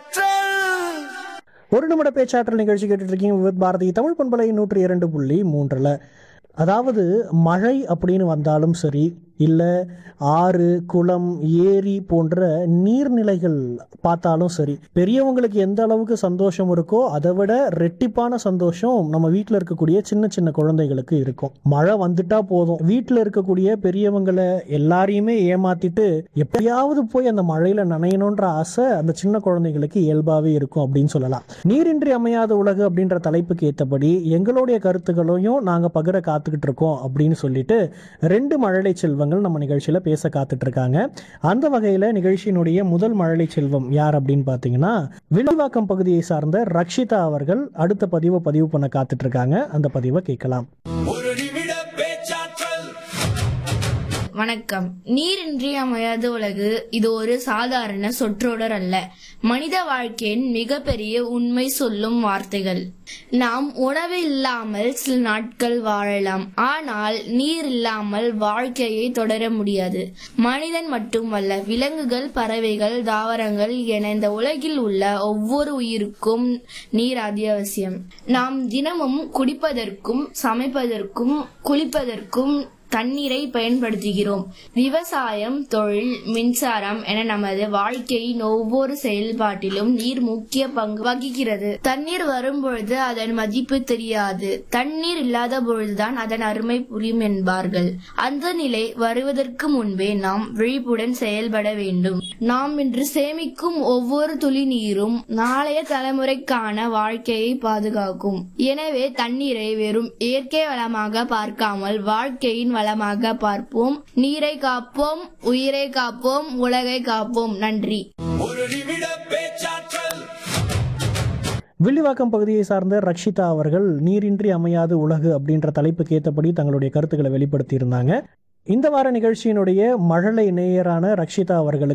பேச்சாற்றல் ஒரு நிமிட பேச்சாற்றல் நிகழ்ச்சி கேட்டுட்டு இருக்கீங்க வித் பாரதி தமிழ் பண்பலை நூற்றி இரண்டு புள்ளி மூன்றில் அதாவது மழை அப்படின்னு வந்தாலும் சரி இல்லை ஆறு குளம் ஏரி போன்ற நீர்நிலைகள் பார்த்தாலும் சரி பெரியவங்களுக்கு எந்த அளவுக்கு சந்தோஷம் இருக்கோ அதை விட ரெட்டிப்பான சந்தோஷம் நம்ம வீட்டில் இருக்கக்கூடிய சின்ன சின்ன குழந்தைகளுக்கு இருக்கும் மழை வந்துட்டா போதும் வீட்டில் இருக்கக்கூடிய பெரியவங்களை எல்லாரையுமே ஏமாத்திட்டு எப்படியாவது போய் அந்த மழையில நனையணுன்ற ஆசை அந்த சின்ன குழந்தைகளுக்கு இயல்பாகவே இருக்கும் அப்படின்னு சொல்லலாம் நீரின்றி அமையாத உலகு அப்படின்ற தலைப்புக்கு ஏற்றபடி எங்களுடைய கருத்துக்களையும் நாங்கள் பகிர காத்துக்கிட்டு இருக்கோம் அப்படின்னு சொல்லிட்டு ரெண்டு மழலை செல்வங்கள் நம்ம நிகழ்ச்சியில் பேச காத்துட்டு இருக்காங்க அந்த வகையில் நிகழ்ச்சியினுடைய முதல் மழலை செல்வம் யார் அப்படின்னு பார்த்தீங்கன்னா வில்லிவாக்கம் பகுதியை சார்ந்த ரக்ஷிதா அவர்கள் அடுத்த பதிவை பதிவு பண்ண காத்துட்டு இருக்காங்க அந்த பதிவை கேட்கலாம் ஒரு நிமிட பேச்சாற்றல் வணக்கம் நீர் இன்றியமையாத உலகு இது ஒரு சாதாரண சொற்றொடர் அல்ல மனித வாழ்க்கையின் மிகப்பெரிய உண்மை சொல்லும் வார்த்தைகள் நாம் உணவு இல்லாமல் சில நாட்கள் வாழலாம் ஆனால் நீர் இல்லாமல் வாழ்க்கையை தொடர முடியாது மனிதன் மட்டுமல்ல விலங்குகள் பறவைகள் தாவரங்கள் என இந்த உலகில் உள்ள ஒவ்வொரு உயிருக்கும் நீர் அத்தியாவசியம் நாம் தினமும் குடிப்பதற்கும் சமைப்பதற்கும் குளிப்பதற்கும் தண்ணீரை பயன்படுத்துகிறோம் விவசாயம் தொழில் மின்சாரம் என நமது வாழ்க்கையின் ஒவ்வொரு செயல்பாட்டிலும் நீர் முக்கிய பங்கு வகிக்கிறது தண்ணீர் வரும்பொழுது அதன் மதிப்பு தெரியாது தண்ணீர் இல்லாத பொழுதுதான் அதன் அருமை புரியும் என்பார்கள் அந்த நிலை வருவதற்கு முன்பே நாம் விழிப்புடன் செயல்பட வேண்டும் நாம் இன்று சேமிக்கும் ஒவ்வொரு துளி நீரும் நாளைய தலைமுறைக்கான வாழ்க்கையை பாதுகாக்கும் எனவே தண்ணீரை வெறும் இயற்கை வளமாக பார்க்காமல் வாழ்க்கையின் வளமாக பார்ப்போம் நீரை காப்போம் உயிரை காப்போம் உலகை காப்போம் நன்றி ஒரு நிமிட பேச்சாற்றல் வில்லிவாக்கம் பகுதியை சார்ந்த ரக்ஷிதா அவர்கள் நீரின்றி அமையாது உலகு அப்படின்ற தலைப்புக்கு ஏற்றபடி தங்களுடைய கருத்துக்களை வெளிப்படுத்தி இருந்தாங்க இந்த வார நிகழ்ச்சியினுடைய மழலை நேயரான ரக்ஷிதா அவர்களுக்கு